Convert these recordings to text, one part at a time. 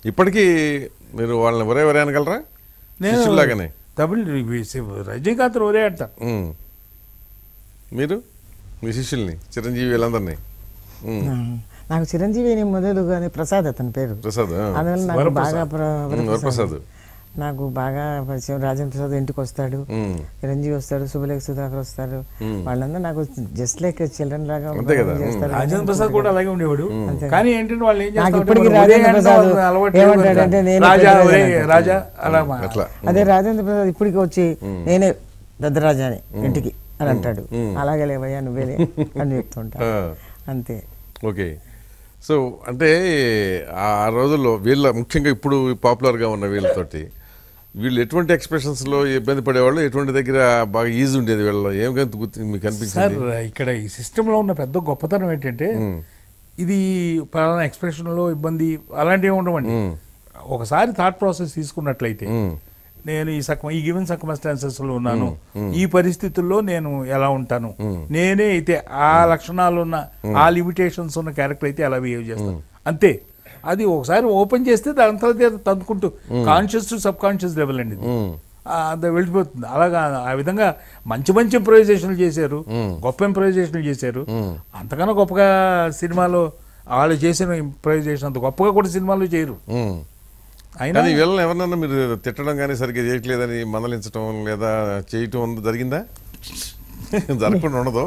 ఇప్పటికీ మీరు వాళ్ళని ఒరే ఒరే అనగలరా నేను శిష్యుల్లాగానే తమిళ రజనీకాంత్ ఒరే అంట ఉమ్. మీరు మీ శిష్యుల్ని చిరంజీవి వీళ్ళందరినీ ఉమ్. నాకు చిరంజీవి మొదలు కానీ ప్రసాద్ అతని పేరు ప్రసాద్ ఆ. అందువల్ల నాకు వరప్రసాద్. బాగా ప్ర- ఉమ్, వరప్రసాద్ నాకు బాగా పరిచయం రాజేంద్ర ప్రసాద్ ఇంటికి వస్తాడు ఉమ్. చిరంజీవి వస్తాడు శుభలేఖ సుధాకర్ వస్తారు వాళ్ళందరూ నాకు జస్ట్ లైక్ చిల్డ్రన్ లాగా అంతే కదా. చేస్తారు. రాజేంద్ర ప్రసాద్ కూడా అలాగే ఉండేవాడు కానీ ఏంటంటే వాళ్ళు ఏం నాకు చేస్తారు ఇప్పటికీ రాజేంద్ర ప్రసాద్ ఏమంటాడంటే నేను రాజా పెద్ద ఒరే రాజా రాజా అలా మా- అట్లా అదే రాజేంద్ర ప్రసాద్ ఇప్పటికి వచ్చి నేనే పెద్ద రాజాని ఇంటికి అని అంటాడు అలాగే లేవయ్యా నువ్వేలే అని చెప్తుంటా ఆ. అంతే ఓకే సో అంటే ఆ రోజుల్లో వీళ్ళ ముఖ్యంగా ఇప్పుడు పాపులర్గా ఉన్న వీళ్ళతోటి వీళ్ళు ఎటువంటి ఎక్స్ప్రెషన్స్లో ఇబ్బంది పడేవాళ్ళు ఎటువంటి దగ్గర బాగా ఈజీ ఉండేది వీళ్ళలో ఏం గంతు గుర్తు మీకు సార్ అనిపించింది ఇక్కడ ఈ సిస్టమ్ లో ఉన్న పెద్ద గొప్పతనం ఏంటంటే ఇది పలానా ఎక్స్ప్రెషన్ లో ఇబ్బంది అలాంటివి ఉండవండి ఒకసారి థాట్ ప్రాసెస్ తీసుకున్నట్లయితే నేను ఈ సక్ ఈ గివెన్ సర్కమస్టాన్సెస్ లో ఉన్నాను ఈ పరిస్థితుల్లో నేను ఎలా ఉంటాను నేనే అయితే ఆ లక్షణాలు ఉన్న ఆ లిమిటేషన్స్ ఉన్న క్యారెక్టర్ అయితే ఎలా బిహేవ్ చేస్తాను అంతే అది ఒకసారి ఓపెన్ చేస్తే దాని తర్వాత తదుకుంటూ conscious to subconscious level అండి ఇది. ఆ, అది వెళ్ళిపోతుంది అలాగా ఆ విధంగా మంచి మంచి ఇంప్రొవైజేషన్లు చేశారు గొప్ప ఇంప్రొవైజేషన్లు చేశారు అంతకన్నా గొప్పగా సినిమాలో వాళ్ళు చేసిన ఇంప్రొవైజేషన్ అంత గొప్పగా కూడా సినిమాలో చేయరు ఉమ్. అయినా కానీ వీళ్ళని ఎవరినన్నా మీరు తిట్టడం కానీ సరిగ్గా చేయట్లేదని మందలించడం లేదా చేయటం ఉంది జరిగిందా జరగకుండా ఉండదు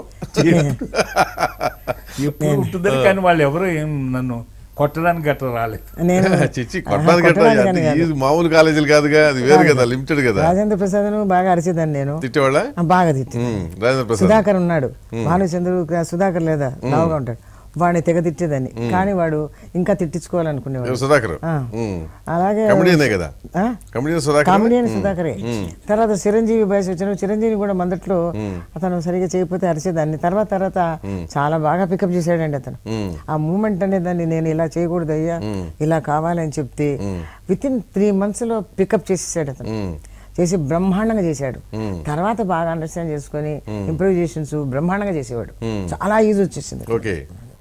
ఎప్పుడు ఉంటుందని కానీ వాళ్ళు ఎవరు ఏం నన్ను కొట్టడానికి గట్రా రాలేదు నేను చిచ్చి ఆహా, కొట్టడానికి అట్లా కొట్టడానికని కాదు. ఇది మామూలు కాలేజీలు కాదుగా అది వేరు కదా లిమిటెడ్ కదా రాజేంద్ర ప్రసాద్ బాగా అరిచేదాన్ని నేను తిట్టేవాళ్ళ ఆ, బాగా తిట్టి రాజేంద్ర ప్రసాద్ సుధాకర్ ఉన్నాడు భానుచంద్ర సుధాకర్ లేదా లావుగా ఉంటాడు వాడిని తెగ తిట్టేదాన్ని కానీ వాడు ఇంకా తిట్టించుకోవాలనుకునేవాడు ఎవరు సుధాకర్ ఆ. ఉమ్. అలాగే కమెడియనే కదా ఆ? కమెడియన్ సుధాకర్ కామెడియన్ సుధాకరే తర్వాత చిరంజీవి వయసు వచ్చిన చిరంజీవి కూడా మొదట్లో అతను సరిగా చేయకపోతే అరిచేదాన్ని తర్వాత తర్వాత చాలా బాగా పికప్ చేశాడండి అతను ఉమ్. ఆ మూమెంట్ అనే దాన్ని నేను ఇలా చేయకూడదు అయ్యా ఇలా కావాలని చెప్తే విత్ ఇన్ త్రీ మంత్స్ లో పికప్ చేసేసాడు అతను ఉమ్. చేసి బ్రహ్మాండంగా చేశాడు తర్వాత బాగా అండర్స్టాండ్ చేసుకొని ఇంప్రూవైజేషన్స్ బ్రహ్మాండంగా చేసేవాడు చాలా ఈజీ వచ్చేసింది ఓకే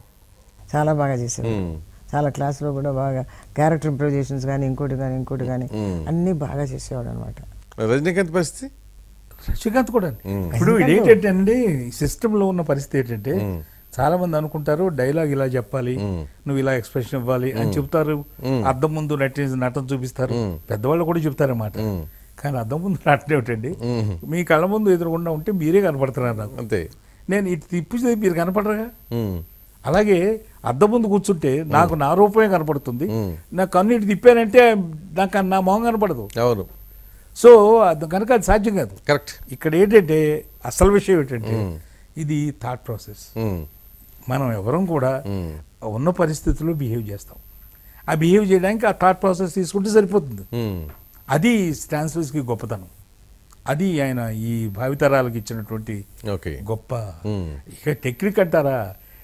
చాలా బాగా చేసేవాడు ఉమ్. చాలా క్లాస్లో కూడా బాగా క్యారెక్టర్ ఇంప్రూవైజేషన్స్ కానీ ఇంకోటి కానీ ఇంకోటి కానీ అన్నీ బాగా చేసేవాడు అనమాట రజనీకాంత్ పరిస్థితి శ్రీకాంత్ కూడా అండి. ఇప్పుడు ఇది ఏంటంటే అండి సిస్టమ్ లో ఉన్న పరిస్థితి ఏంటంటే చాలా మంది అనుకుంటారు డైలాగ్ ఇలా చెప్పాలి నువ్వు ఇలా ఎక్స్ప్రెషన్ ఇవ్వాలి అని చెప్తారు అద్దం ముందు నటి నటన చూపిస్తారు పెద్దవాళ్ళు కూడా చెప్తారన్నమాట కానీ అద్దం ముందు నటన ఏమిటండి మీ కళ్ళ ముందు ఎదురుకుండా ఉంటే మీరే కనపడుతున్నారు నాకు అంతే నేను ఇటు తిప్పితే మీరు కనపడరుగా ఉమ్. అలాగే అద్దం ముందు కూర్చుంటే నాకు నా రూపమే కనపడుతుంది నా కన్ను ఇటు తిప్పానంటే నాకు నా మొహం కనపడదు అవును సో అది కనుక అది సాధ్యం కాదు కరెక్ట్ ఇక్కడ ఏంటంటే అసలు విషయం ఏంటంటే ఇది థాట్ ప్రాసెస్ ఉమ్. మనం ఎవరం కూడా ఉన్న పరిస్థితుల్లో బిహేవ్ చేస్తాం ఆ బిహేవ్ చేయడానికి ఆ థాట్ ప్రాసెస్ తీసుకుంటే సరిపోతుంది ఉమ్. అది స్టాన్స్లెస్కి గొప్పతనం అది ఆయన ఈ భావితరాలకు ఇచ్చినటువంటి ఓకే గొప్ప ఉమ్. ఇక టెక్నిక్ అంటారా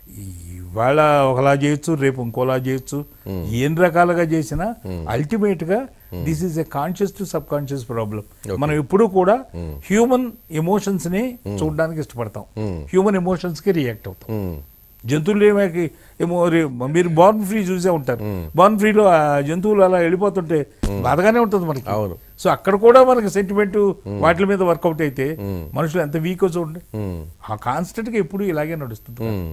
ఇవాళ ఒకలా చేయొచ్చు రేపు ఇంకోలా చేయొచ్చు ఏం రకాలుగా చేసినా అల్టిమేట్ గా this is a conscious to subconscious problem మనం ఎప్పుడు కూడా హ్యూమన్ ఎమోషన్స్ ని చూడడానికి ఇష్టపడతాం హ్యూమన్ ఎమోషన్స్ కి రియాక్ట్ అవుతాం ఉమ్. జంతువులు ఏమీ ఏమో రే- మీరు బార్న్ ఫ్రీ చూసే ఉంటారు బార్న్ ఫ్రీలో ఆ జంతువులు అలా వెళ్ళిపోతుంటే బాధగానే ఉంటుంది మనకి అవును. సో అక్కడ కూడా మనకి సెంటిమెంట్ వాటి మీద వర్కౌట్ అయితే మనుషులు ఎంత వీక్ చూడండి ఉమ్. ఆ కాన్స్టెంట్ గా ఎప్పుడు ఇలాగే నడుస్తుంది ఉమ్.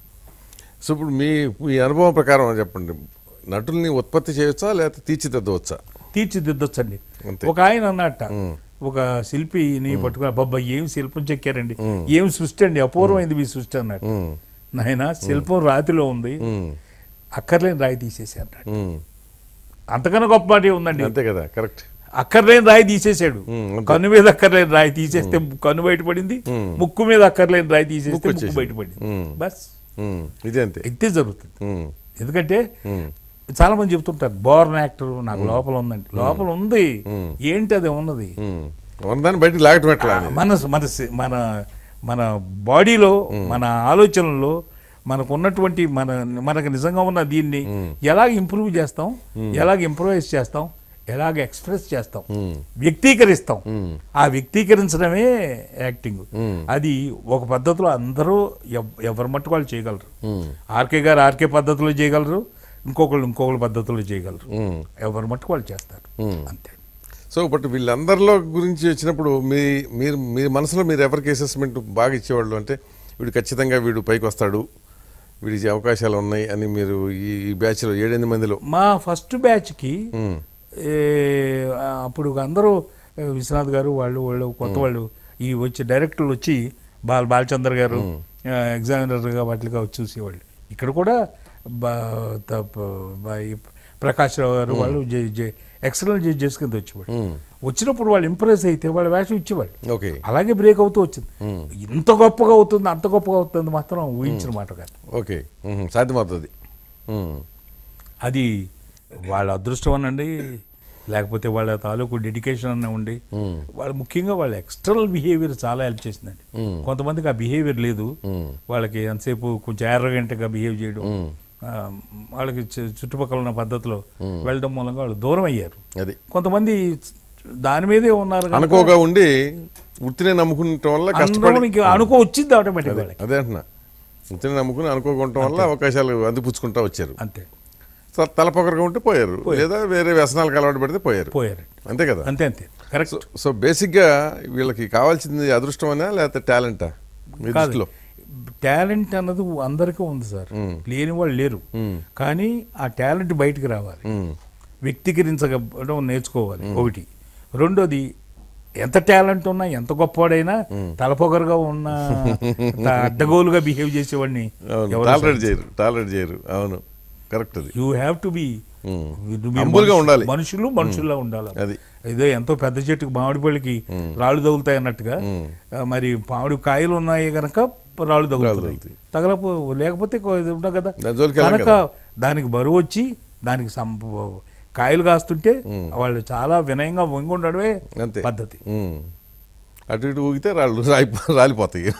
సో ఇప్పుడు మీ మీ అనుభవం ప్రకారం చెప్పండి నటుల్ని ఉత్పత్తి చేయొచ్చా లేకపోతే తీర్చిదిద్దవచ్చా తీర్చిదిద్దొచ్చండి అంతే. ఒక ఆయన అన్నట్ట ఒక శిల్పిని పట్టుకుని అబ్బబ్బా ఏం శిల్పం చెక్కారండి ఏం సృష్టి అండి అపూర్వమైంది మీ సృష్టి అన్నట్టు ఉమ్. నాయన శిల్పం రాతిలో ఉంది ఉమ్. అక్కర్లేని రాయి తీసేసి అన్నాడు ఉమ్. అంతకన్నా గొప్ప మాట ఉందండి అంతే కదా కరెక్ట్ అక్కర్లేని రాయి తీసేసాడు ఉమ్, అంతే. కన్ను మీద అక్కర్లేని రాయి తీసేస్తే కన్ను బయటపడింది ముక్కు మీద అక్కర్లేని రాయి తీసేస్తే ముక్కు ముక్కు వచ్చేసింది. బయటపడింది ఉమ్. బస్ ఉమ్. ఇదే అంతే ఇంతే జరుగుతుంది ఉమ్. ఎందుకంటే ఉమ్. చాలా మంది చెప్తుంటారు బోర్న్ యాక్టర్ నాకు లోపల ఉందండి లోపల ఉంది ఏంటి అది ఉన్నది ఉమ్. ఉన్నదాన్ని బయటికి లాగటం ఎట్లా అని. మన మన సి- మన మన బాడీలో మన ఆలోచనలో మనకు ఉన్నటువంటి మన మనకు నిజంగా ఉన్న దీన్ని ఎలాగ ఇంప్రూవ్ చేస్తాం ఎలాగ ఇంప్రూవైజ్ చేస్తాం ఎలాగ ఎక్స్ప్రెస్ చేస్తాం వ్యక్తీకరిస్తాం ఆ వ్యక్తీకరించడమే యాక్టింగ్ అది ఒక పద్ధతిలో అందరూ ఎవ్- ఎవరి మట్టుకు వాళ్ళు చేయగలరు ఆర్కే గారు ఆర్కే పద్ధతిలో చేయగలరు ఇంకొకళ్ళు ఇంకొకళ్ళు పద్ధతుల్లో చేయగలరు ఉమ్. ఎవరు మట్టుకు వాళ్ళు చేస్తారు ఉమ్. అంతే సో బట్ వీళ్ళందరిలో గురించి వచ్చినప్పుడు మీ మీరు మీ మనసులో మీరు ఎవరికి అసెస్మెంట్ బాగా ఇచ్చేవాళ్ళు అంటే వీడు ఖచ్చితంగా వీడు పైకి వస్తాడు వీడికి అవకాశాలు ఉన్నాయి అని మీరు ఈ ఈ బ్యాచ్లో ఏడెనిమిది మందిలో మా ఫస్ట్ బ్యాచ్కి ఉమ్, ఏ, అప్పుడు అందరూ ఏ, విశ్వనాథ్ గారు వాళ్ళు వాళ్ళు కొత్త వాళ్ళు ఈ వచ్చి డైరెక్టర్లు వచ్చి బాల్ బాలచంద్ర గారు ఎగ్జామినర్గా వాటిగా వచ్చి చూసేవాళ్ళు ఇక్కడ కూడా బా త- ప- బా- ఈ ప్రకాష్ రావు గారు వాళ్ళు ఎక్సలెంట్ జడ్జెస్ కింద వచ్చేవాళ్ళు ఉమ్, వచ్చినప్పుడు వాళ్ళు ఇంప్రెస్ అయితే వాళ్ళ వేషం ఇచ్చేవాళ్ళు ఓకే అలాగే బ్రేక్ అవుతూ వచ్చింది ఇంత గొప్పగా అవుతుంది అంత గొప్పగా అవుతుంది మాత్రం ఊహించిన మాట కాదు ఓకే ఉమ్, సాధ్యమవుతుంది ఉమ్, అది వాళ్ళ అదృష్టం అనండి లేకపోతే వాళ్ళ తాలూకు డెడికేషన్ అన్న ఉండి ఉమ్, వాళ్ళు ముఖ్యంగా వాళ్ళ ఎక్స్టర్నల్ బిహేవియర్ చాలా హెల్ప్ చేసిందండి ఉమ్, కొంతమందికి ఆ బిహేవియర్ లేదు ఉమ్, వాళ్ళకి ఎంతసేపు కొంచెం యారగెంట్గా బిహేవ్ చేయడం ఉమ్, ఆ, వాళ్ళకి చు- చుట్టుపక్కల ఉన్న పద్ధతిలో వెళ్ళడం మూలంగా వాళ్ళు దూరం అయ్యారు అది కొంతమంది దాని మీదే ఉన్నారు కనుక అనుకోగా ఉండి వృత్తిని నమ్ముకుంటం వల్ల కష్టపడి అందరూ ఇంక అనుకో వచ్చింది ఆటోమేటిక్ వాళ్ళకి అదే అంటున్నా వృత్తిని నమ్ముకుని అనుకోకుంటాం వల్ల అవకాశాలు అందిపుచ్చుకుంటా వచ్చారు అంతే సో తలపొకరుగా ఉంటే పోయారు లేదా వేరే వ్యసనాలకు అలవాటు పెడితే పోయారు పోయారు అంతే కదా అంతే అంతే కరెక్ట్ సో సో బేసిక్గా వీళ్ళకి కావాల్సింది అదృష్టమనా లేకపోతే టాలెంటా మీ కాదు దృష్టిలో టాలెంట్ అన్నది అందరికీ ఉంది సార్ లేని వాళ్ళు లేరు మ్మ్. కానీ ఆ టాలెంట్ బయటికి రావాలి ఉమ్, వ్యక్తీకరించడం నేర్చుకోవాలి ఒకటి రెండోది ఎంత టాలెంట్ ఉన్నా ఎంత గొప్పవాడైనా తలపొగరుగా ఉన్న త- అడ్డగోలుగా బిహేవ్ చేసేవాడిని అవును టాలరేట్ చేయరు టాలరేట్ చేయరు అవును కరెక్ట్ అది you have to be um. Humble గా ఉండాలి. మనుషులు మనుషుల్లా ఉండాలి అది ఇదే ఎంతో పెద్ద చెట్టుకు మామిడి పళ్ళకి రాళ్ళు తగులుతాయి అన్నట్టుగా ఆ, మరి మామిడి కాయలు ఉన్నాయి కనుక రాళ్ళు తగులుతాయి తగులుతాయి. తగలపో లేకపోతే కో- ఇది ఉండదు కదా దాని జోలికి వెళ్ళం కనుక దానికి బరువు వచ్చి దానికి సం- కాయలు కాస్తుంటే వాళ్ళు చాలా వినయంగా వంగి ఉండడమే అంతే పద్ధతి ఉమ్. అటు ఇటు ఊగితే రాళ్ళు రాయి రాలిపోతాయి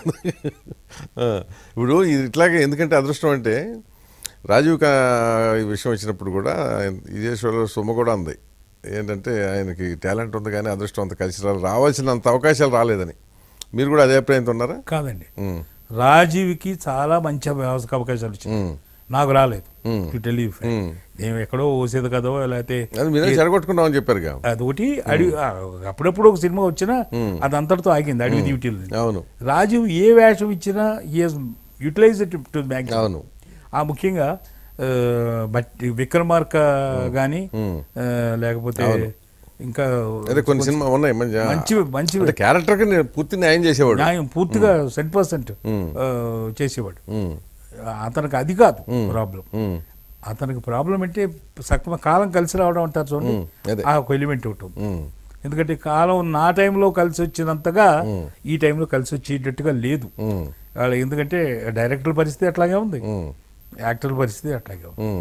ఆ, ఇప్పుడు ఇది ఇట్లాగే ఎందుకంటే అదృష్టం అంటే రాజీవ్ కా ఈ విషయం వచ్చినప్పుడు కూడా విజయేశ్వర సొమ్మ కూడా ఉంది ఏంటంటే ఆయనకి టాలెంట్ ఉంది కానీ అదృష్టం అంత కలిసి రాలి రావాల్సినంత అవకాశాలు రాలేదని మీరు కూడా అదే అభిప్రాయంతో ఉన్నారా కాదండి ఉమ్, రాజీవ్కి చాలా మంచి వ్యవసాయ అవకాశాలు వచ్చింది ఉమ్, నాకు రాలేదు hmm. To tell you hmm. నేను ఎక్కడో ఓసేది కదో లేకపోతే అది మీరే చెడగొట్టుకున్నామని చెప్పారుగా అదొకటి అడవి ఆ, అప్పుడప్పుడు ఒక సినిమా వచ్చినా అది అంతటితో ఆగింది అడవి డ్యూటీలు అవును రాజీవ్ ఏ వేషం ఇచ్చినా యూటిలైజ్ టు మ్యాక్సిమం అవును ఆ ముఖ్యంగా ఆ, బట్ విక్రమార్క కానీ లేకపోతే ఇంకా అదే కొన్ని సినిమా ఉన్నాయి మంచి మంచి మంచి అంటే క్యారెక్టర్కి నేను పూర్తి న్యాయం చేసేవాడు న్యాయం పూర్తిగా సెంట్ పర్సెంట్ చేసేవాడు ఉమ్, అతనికి అది కాదు ప్రాబ్లం ఉమ్, అతనికి ప్రాబ్లం అంటే సక్రమ కాలం కలిసి రావడం అంటారు చూడండి మ్మ్. అదే. ఆ ఒక ఎలిమెంట్ ఒకటి ఉంది. ఉమ్, ఎందుకంటే కాలం నా టైంలో కలిసి వచ్చినంతగా ఈ టైంలో కలిసి వచ్చేటట్టుగా లేదు ఉమ్, వాళ్ళ ఎందుకంటే డైరెక్టర్ పరిస్థితి అట్లాగే ఉంది ఉమ్. యాక్టర్ పరిస్థితి అట్లాగే ఉంది ఉమ్.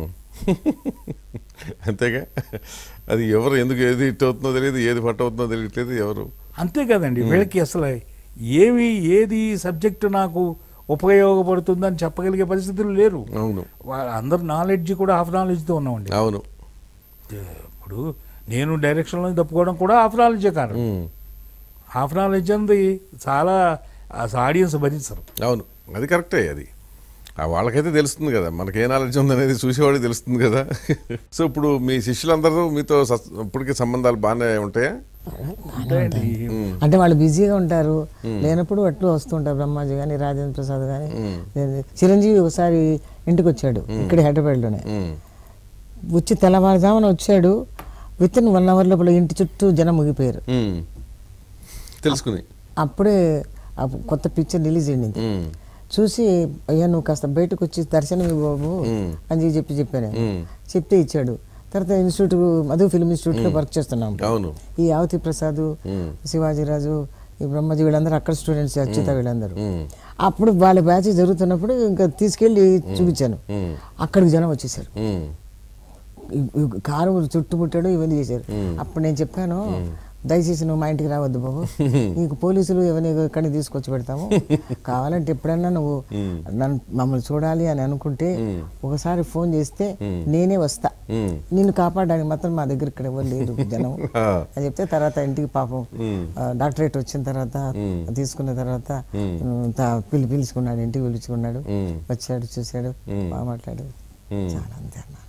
అంతేగా అది ఎవరు ఎందుకు ఏది హిట్ అవుతుందో తెలియదు ఏది ఫట్ అవుతుందో తెలియట్లేదు ఎవరు అంతే కదండి వీళ్ళకి అసలు ఏమి ఏది సబ్జెక్ట్ నాకు ఉపయోగపడుతుందని చెప్పగలిగే పరిస్థితులు లేరు అవును వాళ్ళ అందరు నాలెడ్జ్ కూడా హాఫ్ నాలెడ్జ్తో ఉన్నామండి అవును ఇప్పుడు నేను డైరెక్షన్లో తప్పుకోవడం కూడా హాఫ్ నాలెడ్జే కారణం ఉమ్, హాఫ్ నాలెడ్జ్ అనేది చాలా ఆడియన్స్ భరించరు అవును అది కరెక్టే అది ఆ వాళ్ళకైతే తెలుస్తుంది కదా మనకి ఏ నాలెడ్జ్ ఉందనేది చూసేవాడికి తెలుస్తుంది కదా సో ఇప్పుడు మీ శిష్యులందరూ మీతో సస్- ఇప్పటికీ సంబంధాలు బాగానే ఉంటాయా ఉంటాయండి. అంటే వాళ్ళు బిజీగా ఉంటారు లేనప్పుడు అట్లు వస్తుంటారు బ్రహ్మాజీ కానీ రాజేంద్ర ప్రసాద్ కానీ చిరంజీవి ఒకసారి ఇంటికి వచ్చాడు ఇక్కడ హైదరాబాద్లోనే ఉమ్, వచ్చి తెల్లవారుజామున వచ్చాడు విత్ ఇన్ వన్ అవర్ లోపల ఇంటి చుట్టూ జనం ముగిపోయారు ఉమ్. తెలుసుకుని అప్పుడే ఆ కొత్త పిక్చర్ రిలీజ్ అయింది ఉమ్, చూసి అయ్యా నువ్వు కాస్త బయటకు వచ్చి దర్శనం ఇవ్వు బాబు మ్మ్. అని చెప్పి చెప్పాను మ్మ్. చెప్తే ఇచ్చాడు తర్వాత ఇన్స్టిట్యూట్ మధు ఫిల్మ్ ఇన్స్టిట్యూట్లో వర్క్ చేస్తున్నాం అవును ఈ ఆవతి ప్రసాద్ మ్మ్. శివాజీరాజు ఈ బ్రహ్మజీ వీళ్ళందరూ అక్కడ స్టూడెంట్స్ అచ్యుత వీళ్ళందరూ ఉమ్, అప్పుడు వాళ్ళ బ్యాచ్ జరుగుతున్నప్పుడు ఇంకా తీసుకెళ్ళి చూపించాను ఉమ్, అక్కడికి జనం వచ్చేసారు ఉమ్, ఈ- ఈ కారు చుట్టుముట్టాడు ఇవన్నీ చేశారు అప్పుడు నేను చెప్పాను దయచేసి నువ్వు మా ఇంటికి రావద్దు బాబు నీకు పోలీసులు ఎవరిని ఇక్కడికి తీసుకొచ్చి పెడతాము కావాలంటే ఎప్పుడన్నా నువ్వు నన్ను మమ్మల్ని చూడాలి అని అనుకుంటే ఒకసారి ఫోన్ చేస్తే నేనే వస్తా ఉమ్. నిన్ను కాపాడడానికి మాత్రం మా దగ్గర ఇక్కడ ఎవరు లేరు జనం ఆ, అని చెప్తే తర్వాత ఇంటికి పాపం ఆ, డాక్టరేట్ వచ్చిన తర్వాత తీసుకున్న తర్వాత ఉమ్, తా- పిలి పిలుచుకున్నాడు ఇంటికి పిలుచుకున్నాడు ఉమ్. వచ్చాడు చూశాడు మ్మ్. బాగా మాట్లాడాడు మ్మ్. చాలా అంతే అన్నాను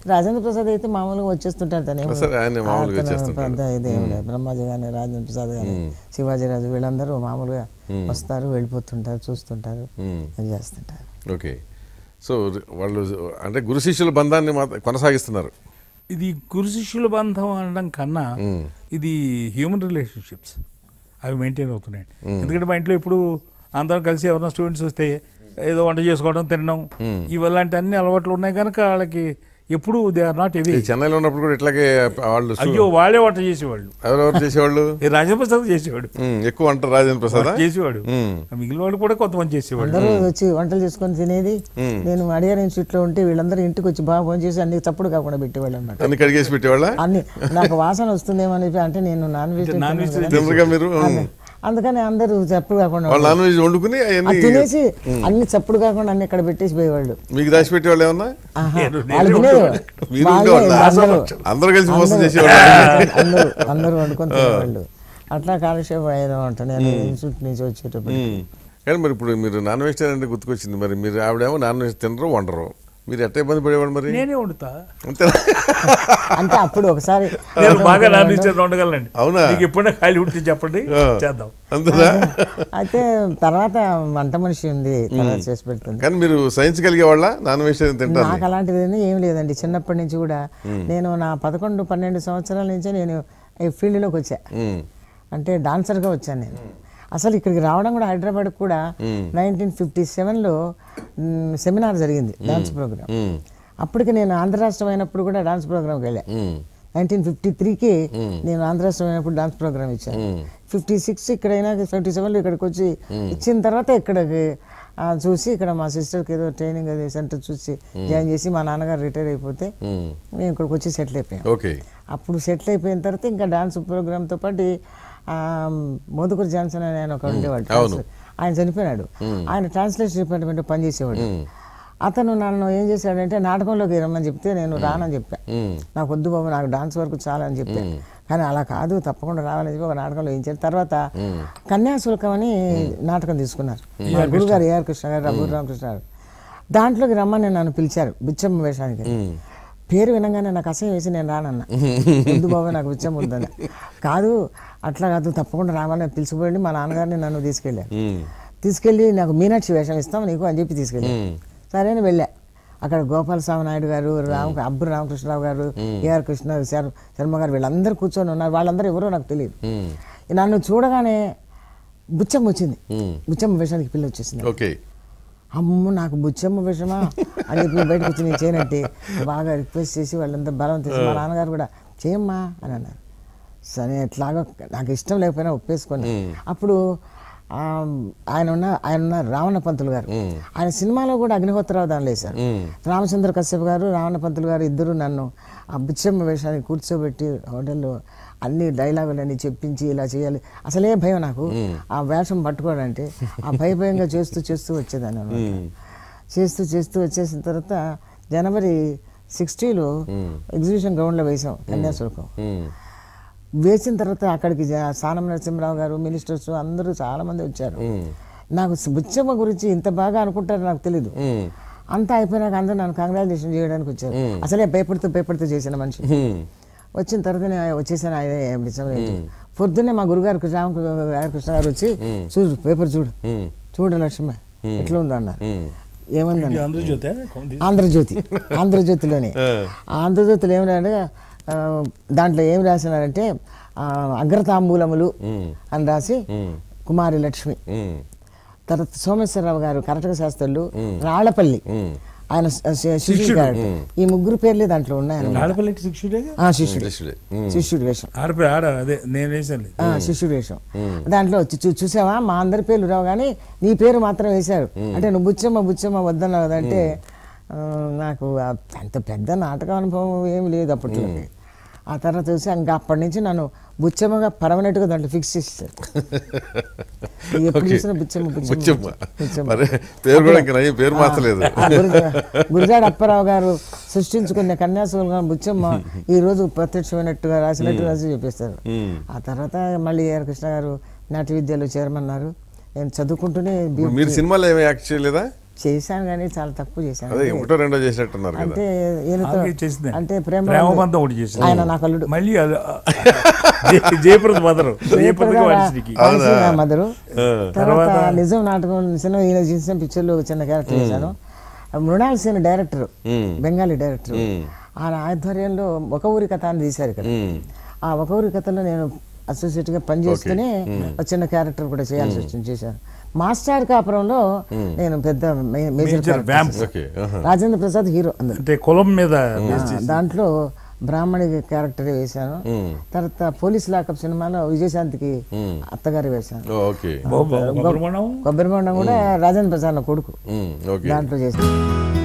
రాజేంద్ర ప్రసాద్ అయితే మామూలుగా వచ్చేస్తుంటారు తను ఏమో- సరే, ఆయన మామూలుగా అతను వచ్చేస్తుంటాడు. పెద్ద ఇదేం లేదు బ్రహ్మాజీ కానీ రాజేంద్ర ప్రసాద్ కానీ శివాజీరాజు వీళ్ళందరూ మామూలుగా వస్తారు వెళ్ళిపోతుంటారు చూస్తుంటారు మ్మ్. అది చేస్తుంటారు ఓకే సో వాళ్ళు అంటే గురు శిష్యుల బంధాన్ని మాత్రం కొనసాగిస్తున్నారు ఇది గురు శిష్యుల బంధం అనడం కన్నా మ్మ్. ఇది హ్యూమన్ రిలేషన్షిప్స్ అవి మెయింటైన్ అవుతున్నాయి ఎందుకంటే మా ఇంట్లో ఇప్పుడు అందరం కలిసి ఎవరైనా స్టూడెంట్స్ వస్తే ఏదో వంట చేసుకోవడం తినడం ఇవలాంటి అన్ని అలవాట్లు ఉన్నాయి కనుక వాళ్ళకి ఎప్పుడు దే ఆర్ నాట్ ఎవి ఈ చెన్నైలో ఉన్నప్పుడు కూడా ఇట్లాగే వాళ్ళు సు- అయ్యో వాళ్ళే వంట చేసేవాళ్ళు ఎవరెవరు చేసేవాళ్ళు ఈ రాజప్రసాద్ చేసేవాడు మ్మ్. ఎక్కువ అంటారు రాజేంద్ర ప్రసాద్ చేసేవాడు మిగిలిన వాళ్ళు కూడా కొంతమంది చేసేవాడు అందరూ వచ్చి వంటలు చేసుకొని తినేది నేను అడిగారు ఇన్స్టిట్యూట్లో ఉంటే వీళ్ళందరూ ఇంటికి వచ్చి బాగా ఫోన్ చేసి అన్ని చప్పుడు కాకుండా పెట్టేవాళ్ళు అనమాట అన్ని కడిగేసి పెట్టేవాళ్ళ అన్ని నాకు వాసన వస్తుందేమో అని చెప్పి అంటే నేను నాన్ వెజ్ నాన్ వెజ్ తినరుగా మీరు మ్మ్. అందుకని అందరూ చప్పుడు కాకుండా వాళ్ళు నాన్ వెజ్ వండుకుని అది అవన్నీ తినేసి అన్ని చప్పుడు కాకుండా అన్ని ఇక్కడ పెట్టేసి పోయేవాళ్ళు మీకు దాచి పెట్టేవాళ్ళు ఏమన్నా ఆహా. నేను- వాళ్ళు నేను తినేది మీరు వాళ్ళే ఉండేవాళ్ళా? అందరూ అందరూ కలిసి మోసం అందరూ- చేసేవాళ్ళు అందరూ అందరూ వండుకొని తినేవాళ్ళు అట్లా కాలక్షేపం అయ్యేదో అంట నేను ఇన్స్టిట్యూట్ నుంచి వచ్చేటప్పుడు మ్మ్. కానీ మరి ఇప్పుడు మీరు నాన్ వెజిటేరియన్ అంటే గుర్తుకొచ్చింది మరి మీరు ఆవిడేమో నాన్ వెజ్ తినరు వండరు మీరు ఎట్ట ఇబ్బంది పడేవాడు మరి నేనే వండుతా అంతేనా అంటే అప్పుడు ఒకసారి నేను బాగా నాన్ వెజ్ వండగలండి అవునా? నీకు ఎప్పుడైనా ఖాళీ ఉంటే చెప్పండి ఆ. చేద్దాం అంతేనా అయితే తర్వాత వంట మనిషి ఉంది తర్వాత చేసి పెడుతుంది కానీ మీరు సైన్స్ కలిగే వాళ్ళ నాన్ వెజిటేరియన్ తింటారు నాకు అలాంటిది ఏం లేదండి చిన్నప్పటి నుంచి కూడా నేను నా పదకొండు పన్నెండు సంవత్సరాల నుంచే నేను ఈ ఫీల్డ్లోకి వచ్చా మ్మ్. అంటే డాన్సర్గా వచ్చాను నేను అసలు ఇక్కడికి రావడం కూడా హైదరాబాద్ కూడా నైన్టీన్ ఫిఫ్టీ సెవెన్లో సెమినార్ జరిగింది డాన్స్ ప్రోగ్రామ్ మ్మ్. అప్పటికి నేను ఆంధ్ర రాష్ట్రం అయినప్పుడు కూడా డాన్స్ ప్రోగ్రామ్కి వెళ్ళా మ్మ్. నైన్టీన్ ఫిఫ్టీ త్రీకి నేను ఆంధ్ర రాష్ట్రం అయినప్పుడు డాన్స్ ప్రోగ్రామ్ ఇచ్చాను ఫిఫ్టీ సిక్స్ ఇక్కడైనా ఫిఫ్టీ సెవెన్లో ఇక్కడికి వచ్చి ఇచ్చిన తర్వాత ఇక్కడికి ఆ, చూసి ఇక్కడ మా సిస్టర్కి ఏదో ట్రైనింగ్ అది సెంటర్ చూసి జాయిన్ చేసి మా నాన్నగారు రిటైర్ అయిపోతే మ్మ్. మేము ఇక్కడికి వచ్చి సెటిల్ అయిపోయాం ఓకే అప్పుడు సెటిల్ అయిపోయిన తర్వాత ఇంకా డాన్స్ ప్రోగ్రామ్తో పాటు ఆ, మోదుకూరు జాన్సన్ అని ఆయన ఒక ఉండేవాడు అవును. ఆయన చనిపోయినాడు ఆయన ట్రాన్స్లేషన్ డిపార్ట్మెంట్ పనిచేసేవాడు అతను నన్ను ఏం చేశాడంటే నాటకంలోకి రమ్మని చెప్తే నేను రానని చెప్పా మ్మ్. నాకు వద్దు బాబు నాకు డాన్స్ వరకు చాలా అని చెప్పా కానీ అలా కాదు తప్పకుండా రావాలని చెప్పి ఒక నాటకంలో వేయించారు తర్వాత కన్యాశుల్కం అని నాటకం తీసుకున్నారు మా గురుగారు ఏఆర్ కృష్ణ గారు రఘు రామకృష్ణ గారు దాంట్లోకి రమ్మని నన్ను పిలిచారు బిచ్చమ్మ వేషానికి పేరు వినగానే నాకు అసహ్యం వేసి నేను రానన్నా వద్దు బాబు నాకు బిచ్చమ్మ వద్దని కాదు అట్లా కాదు తప్పకుండా రావాలని పిలిచిపోయి మా నాన్నగారిని నన్ను తీసుకెళ్ళారు మ్మ్. తీసుకెళ్ళి నాకు మీనాక్షి వేషం ఇస్తాం నీకు అని చెప్పి తీసుకెళ్ళి మ్మ్. సరే అని వెళ్ళా అక్కడ గోపాల స్వామి నాయుడు గారు రామ అబ్బు రామకృష్ణరావు గారు ఏఆర్ కృష్ణ శర్- శర్మ గారు వీళ్ళందరూ కూర్చొని ఉన్నారు వాళ్ళందరూ ఎవరో నాకు తెలియదు మ్మ్. నన్ను చూడగానే బుచ్చమ్మ వచ్చింది మ్మ్. బుచ్చమ్మ వేషానికి పిల్ల వచ్చేసింది ఓకే అమ్మ నాకు బుచ్చమ్మ విషమా అని చెప్పి బయటకు వచ్చి నేను చేయనట్టే బాగా రిక్వెస్ట్ చేసి వాళ్ళంతా బలం తెచ్చి మా నాన్నగారు కూడా చేయమ్మా అని అన్నారు సరే ఎట్లాగో నాకు ఇష్టం లేకపోయినా ఒప్పేసుకొని అప్పుడు ఆ, ఆయన ఉన్న ఆయన ఉన్న రావణ పంతులు గారు ఆయన సినిమాలో కూడా అగ్నిహోత్రరావు దానిలో వేశారు రామచంద్ర కశ్యప్ గారు రావణ పంతులు గారు ఇద్దరు నన్ను ఆ బుచ్చమ్మ వేషానికి కూర్చోబెట్టి హోటల్లో అన్ని డైలాగులన్నీ చెప్పించి ఇలా చేయాలి అసలే భయం నాకు ఆ వేషం పట్టుకోవాలంటే ఆ భయ భయంగా చేస్తూ చేస్తూ వచ్చేదాన్ని అనమాట చేస్తూ చేస్తూ వచ్చేసిన తర్వాత జనవరి సిక్స్టీలో ఎగ్జిబిషన్ గ్రౌండ్లో వేసాం కన్యాశుల్కం మ్మ్. వేసిన తర్వాత అక్కడికి జ- సానం నరసింహరావు గారు మినిస్టర్స్ అందరూ చాలా మంది వచ్చారు నాకు స్- బుచ్చమ్మ గురించి ఇంత బాగా అనుకుంటారో నాకు తెలీదు మ్మ్. అంతా అయిపోయినాక అందరూ నన్ను కంగ్రాచులేషన్ చేయడానికి వచ్చారు అసలే భయపడుతూ భయపడుతూ చేసిన మనిషి మ్మ్. వచ్చిన తర్వాత నేను వచ్చేసాను ఆయన బుచ్చమ్మ ఏంటి పొద్దున్నే మా గురుగారు రామ కృష్ణ గారు వచ్చి చూడు పేపర్ చూడు మ్మ్. చూడు లక్ష్మ ఎట్లా ఉందో అన్నారు మ్మ్. ఏముందన్న ఆంధ్రజ్యోతి ఆంధ్రజ్యోతి ఆంధ్రజ్యోతిలోనే ఆంధ్రజ్యోతిలో ఏమన్నారంటే ఆ, దాంట్లో ఏం రాసినారంటే ఆ, అగ్రతాంబూలములు అని రాసి కుమారి లక్ష్మి మ్మ్. తర్వాత సోమేశ్వరరావు గారు కర్ణాటక శాస్త్రులు రాళ్లపల్లి ఆయన శ- శ- శిష్యుడు గారు ఈ ముగ్గురు పేర్లే దాంట్లో ఉన్నాయి ఆడపల్లి శిక్షుడే ఆ, శిష్యుడు శిష్యుడే. మ్మ్. శిష్యుడు వేషం ఆడపల్లి ఆడ అదే నేను వేసాను ఆ, శిష్యుడు వేషం దాంట్లో వచ్చి చూ- చూసావా మా అందరి పేర్లు రావు కానీ నీ పేరు మాత్రం వేశారు అంటే నువ్వు బుచ్చమ్మ బుచ్చమ్మ వద్దన్నావు కదంటే ఆ, నాకు ఆ అంత పెద్ద నాటక అనుభవం ఏమి లేదు అప్పట్లో ఆ తర్వాత చూసి ఇంకా అప్పటి నుంచి నన్ను బుచ్చమ్మగా పర్మనెంట్గా దాంట్లో ఫిక్స్ చేసేసారు ఎప్పుడు ఓకే. చూసినా బుచ్చమ్మ బుచ్చమ్మ బుచ్చమ్మ బుచ్చమ్మ. మరి పేరు కూడా ఇంకా నయ్యం పేరు మార్చలేదు ఆ, గురజా- గురజాడ అప్పారావు గారు సృష్టించుకున్న కన్యాశుల్కం బుచ్చమ్మ ఈ రోజు ప్రత్యక్షమైనట్టుగా రాసినట్టు రాసి చెప్పేస్తారు ఆ తర్వాత మళ్ళీ ఏఆర్ కృష్ణ గారు నాట్య విద్యలో చేరమన్నారు నేను చదువుకుంటూనే బి- ఇప్పుడు మీరు సినిమాలో ఏమీ యాక్ట్ చేయలేదా చేశాను కానీ చాలా తక్కువ చేశాను అదే ఒకటో రెండో చేసినట్టున్నారు కదా అంటే ఈయనతో ఆమె చేసింది అంటే ప్రేమ ప్రేమబంధం ఒకటి చేసింది ఆయన నా కల్లుడు మళ్ళీ అది జయ- జయప్రద మదరు జయప్రద వారిసికి నా మదరు తర్వాత తర్వాత నిజం నాటకం చిన్న ఈయన చేసిన పిక్చర్లు చిన్న క్యారెక్టర్ చేశాను Mrinal Sen director hmm. Bengali director hmm. ఆయన ఆధ్వర్యంలో ఒక ఊరి కథ అని తీశారు ఇక్కడ మ్మ్. ఆ ఒక ఊరి కథలో నేను అసోసియేట్ గా పనిచేస్తూనే ఒక చిన్న క్యారెక్టర్ కూడా చేయాల్సి వచ్చింది చేశాను మాస్టర్ కాపురంలో నేను పెద్ద మే- మేజర్ Major క్యారెక్టర్ vamp. చేశాను. ఓకే ఆహా. రాజేంద్ర ప్రసాద్ హీరో అందులో అంటే కులం మీద ఆ, దాంట్లో బ్రాహ్మణి క్యారెక్టర్ వేశాను మ్మ్. తర్వాత పోలీస్ లాకప్ సినిమాలో విజయశాంతికి అత్తగారు వేశాను ఓ, ఓకే బొబ్బ- బొబ్బరమణం కొబ్బరి బొండం కూడా రాజేంద్ర ప్రసాద్ నా కొడుకు మ్మ్. ఓకే దాంట్లో చేశాను